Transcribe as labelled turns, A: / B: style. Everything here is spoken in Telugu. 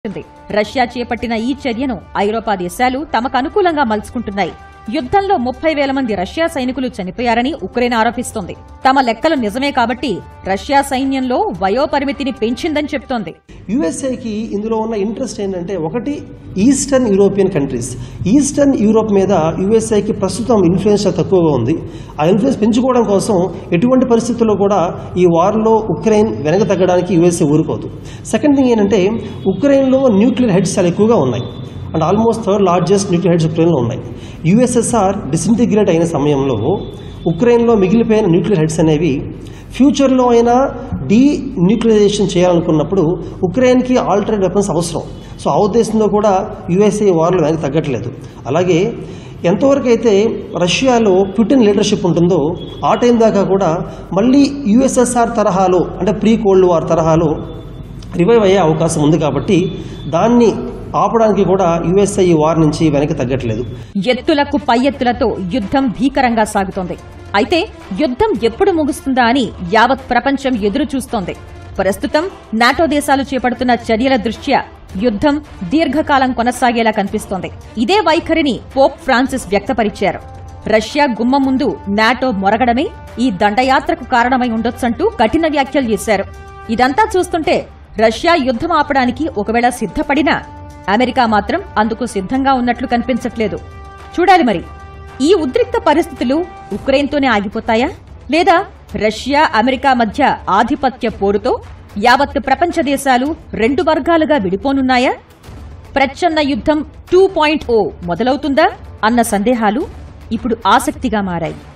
A: ఉంది. రష్యా చేపట్టిన ఈ చర్యను ఐరోపా దేశాలు తమకు అనుకూలంగా మలుచుకుంటున్నాయి యుద్ధంలో ముప్పై వేల మంది రష్యా సైనికులు చనిపోయారని ఉక్రెయిన్ ఆరోపిస్తోంది తమ లెక్కలు నిజమే కాబట్టి రష్యా సైన్యంలో వయోపరిమితిని పెంచిందని చెప్తోంది
B: యుఎస్ఏకి ఇందులో ఉన్న ఇంట్రెస్ట్ ఏంటంటే ఒకటి eastern European countries eastern Europe మీద యుఎస్ఏకి ప్రస్తుతం ఇన్ఫ్లుయెన్స్ చాలా తక్కువగా ఉంది ఆ ఇన్ఫ్లుయెన్స్ పెంచుకోవడం కోసం ఎటువంటి పరిస్థితుల్లో కూడా ఈ వార్లో ఉక్రెయిన్ వెనక తగ్గడానికి యుఎస్ఏ ఊరుకోదు సెకండ్ థింగ్ ఏంటంటే ఉక్రెయిన్లో న్యూక్లియర్ హెడ్స్ చాలా ఎక్కువగా ఉన్నాయి and almost third largest nuclear heads ఉక్రెయిన్లో ఉన్నాయి యుఎస్ఎస్ఆర్ డిసింటిగ్రేట్ అయిన సమయంలో ఉక్రెయిన్లో మిగిలిపోయిన న్యూక్లియర్ హెడ్స్ అనేవి ఫ్యూచర్లో అయినా డీ న్యూక్లియరైజేషన్ చేయాలనుకున్నప్పుడు ఉక్రెయిన్కి ఆల్టర్నేట్ వెపన్స్ అవసరం సో ఆ ఉద్దేశంలో కూడా యుఎస్ఏ వార్లు వెనక్కి తగ్గట్లేదు అలాగే ఎంతవరకు అయితే రష్యాలో పుటిన్ లీడర్షిప్ ఉంటుందో ఆ టైం దాకా కూడా మళ్ళీ యుఎస్ఎస్ఆర్ తరహాలో అంటే ప్రీ కోల్డ్ వార్ తరహాలో రివైవ్ అయ్యే అవకాశం ఉంది కాబట్టి దాన్ని ఆపడానికి కూడా యుఎస్ఐ ఈ వార్ నుంచి వెనక్కి తగ్గట్లేదు
A: ఎత్తులకు పై ఎత్తులతో యుద్ధం భీకరంగా సాగుతోంది అయితే యుద్ధం ఎప్పుడు ముగుస్తుందా అని యావత్ ప్రపంచం ఎదురు చూస్తోంది ప్రస్తుతం నాటో దేశాలు చేపడుతున్న చర్యల దృష్ట్యా యుద్ధం దీర్ఘకాలం కొనసాగేలా కనిపిస్తోంది ఇదే వైఖరిని పోప్ ఫ్రాన్సిస్ వ్యక్తపరిచారు రష్యా గుమ్మం ముందు నాటో మొరగడమే ఈ దండయాత్రకు కారణమై ఉండొచ్చంటూ కఠిన వ్యాఖ్యలు చేశారు ఇదంతా చూస్తుంటే రష్యా యుద్ధం ఆపడానికి ఒకవేళ సిద్ధపడినా అమెరికా మాత్రం అందుకు సిద్ధంగా ఉన్నట్లు కనిపించట్లేదు చూడాలి మరి ఈ ఉద్రిక్త పరిస్థితులు ఉక్రెయిన్తోనే ఆగిపోతాయా లేదా రష్యా అమెరికా మధ్య ఆధిపత్య పోరుతో యావత్ ప్రపంచ దేశాలు రెండు వర్గాలుగా విడిపోనున్నాయా ప్రచ్ఛన్న యుద్ధం టూ పాయింట్ ఓ మొదలవుతుందా అన్న సందేహాలు ఇప్పుడు ఆసక్తిగా మారాయి